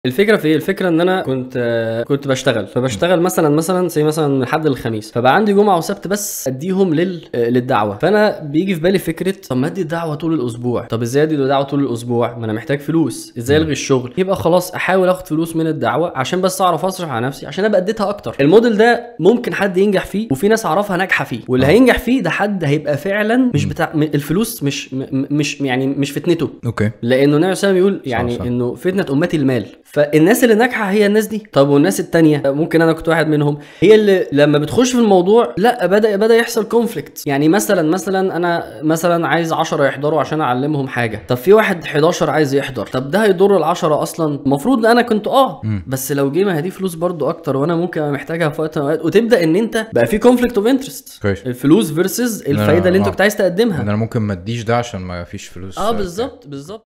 الفكره في ايه الفكره ان انا كنت آه، كنت بشتغل فبشتغل مثلا مثلا زي مثلا من حد للخميس فبقى عندي جمعه وسبت بس اديهم لل آه، للدعوه فانا بيجي في بالي فكره طب ما ادي الدعوه طول الاسبوع طب ازاي ادي الدعوه طول الاسبوع ما انا محتاج فلوس ازاي الغي الشغل يبقى خلاص احاول اخد فلوس من الدعوه عشان بس اعرف اصرف على نفسي عشان ابقى اديتها اكتر الموديل ده ممكن حد ينجح فيه وفي ناس اعرفها ناجحه فيه واللي آه. هينجح فيه ده حد هيبقى فعلا مش بتاع م- الفلوس مش م- م- مش يعني مش فتنته اوكي لانه النبي صلى الله عليه وسلم يقول يعني صح. انه فتنه امتي المال فالناس اللي ناجحه هي الناس دي طب والناس التانية ممكن انا كنت واحد منهم هي اللي لما بتخش في الموضوع لا بدا بدا يحصل كونفليكت يعني مثلا مثلا انا مثلا عايز 10 يحضروا عشان اعلمهم حاجه طب في واحد 11 عايز يحضر طب ده هيضر ال10 اصلا المفروض انا كنت اه مم. بس لو جه ما هي دي فلوس برضو اكتر وانا ممكن ابقى محتاجها في وقت من الأوقات، وتبدا ان انت بقى في كونفليكت اوف انترست كويس الفلوس فيرسز الفايده اللي انت آه. كنت عايز تقدمها ان انا ممكن ما اديش ده عشان ما فيش فلوس اه بالظبط بالظبط